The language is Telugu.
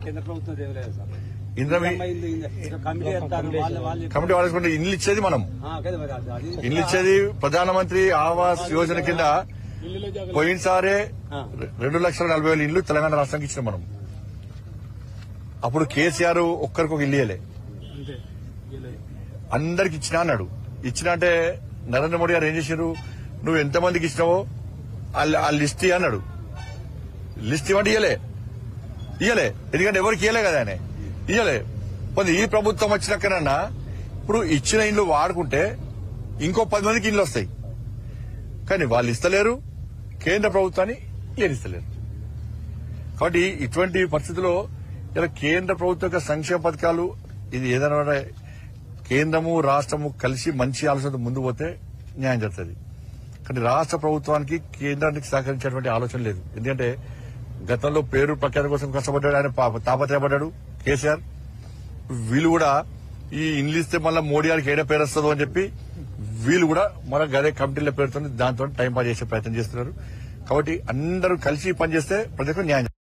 కేంద్ర ప్రభుత్వం దేవలేదు సార్ ఇంద్రం ఇంద్రమ్మ ఇల్లు, ఇంద్ర- కమిటీ వేస్తారు, వాళ్ళు- వాళ్ళు- కమిటీ వాళ్ళకి ఇల్లు ఇచ్చేది మనం ఆ, కదా మరి అది- అది ఇల్లు ఇచ్చేది ప్రధానమంత్రి ఆవాస్ యోజన కింద పోయినసారే ఆ. రెండు లక్షల నలభై వేల ఇల్లు తెలంగాణ రాష్ట్రానికి ఇచ్చిన మనం అప్పుడు కేసీఆర్ ఒక్కరికి ఒక ఇల్లు ఇయ్యలే అందరికి ఇచ్చినా అన్నాడు ఇచ్చినా అంటే నరేంద్ర మోడీ గారు ఏం చేశారు నువ్వు ఎంతమందికి ఇచ్చినావో ఆ- ఆ లిస్ట్ ఇయ్యి అన్నాడు లిస్ట్ ఇవ్వండి ఇయ్యలే ఇయ్యలే ఎందుకంటే ఎవరికి ఇయ్యలే కదా ఆయన ఇయ్యలే పోనీ ఈ ప్రభుత్వం వచ్చినాకనన్నా ఇప్పుడు ఇచ్చిన ఇండ్లు వాడుకుంటే ఇంకో పది మందికి ఇండ్లు వస్తాయి కానీ వాళ్ళు ఇస్తలేరు కేంద్ర ప్రభుత్వాన్ని ఇస్తలేరు కాబట్టి ఇటువంటి పరిస్థితుల్లో ఇలా కేంద్ర ప్రభుత్వ యొక్క సంక్షేమ పథకాలు ఇది ఏదైనా ఉంటే కేంద్రము రాష్ట్రము కలిసి మంచి ఆలోచనతో ముందు పోతే న్యాయం జరుగుతుంది కానీ రాష్ట్ర ప్రభుత్వానికి కేంద్రానికి సహకరించేటువంటి ఆలోచన లేదు ఎందుకంటే గతంలో పేరు ప్రఖ్యాతి కోసం కష్టపడ్డాడు ఆయన పా- తాపత్రయపడ్డాడు కేసీఆర్ వీళ్ళు కూడా ఈ ఇండ్లు ఇస్తే మళ్ళీ మోడీ గారికి ఏడ పేరు వస్తుందో అని చెప్పి వీళ్ళు కూడా మన గదే కమిటీల పేరుతో దాంతో టైం పాస్ చేసే ప్రయత్నం చేస్తున్నారు కాబట్టి అందరూ కలిసి పనిచేస్తే ప్రతి ఒక్కరు న్యాయం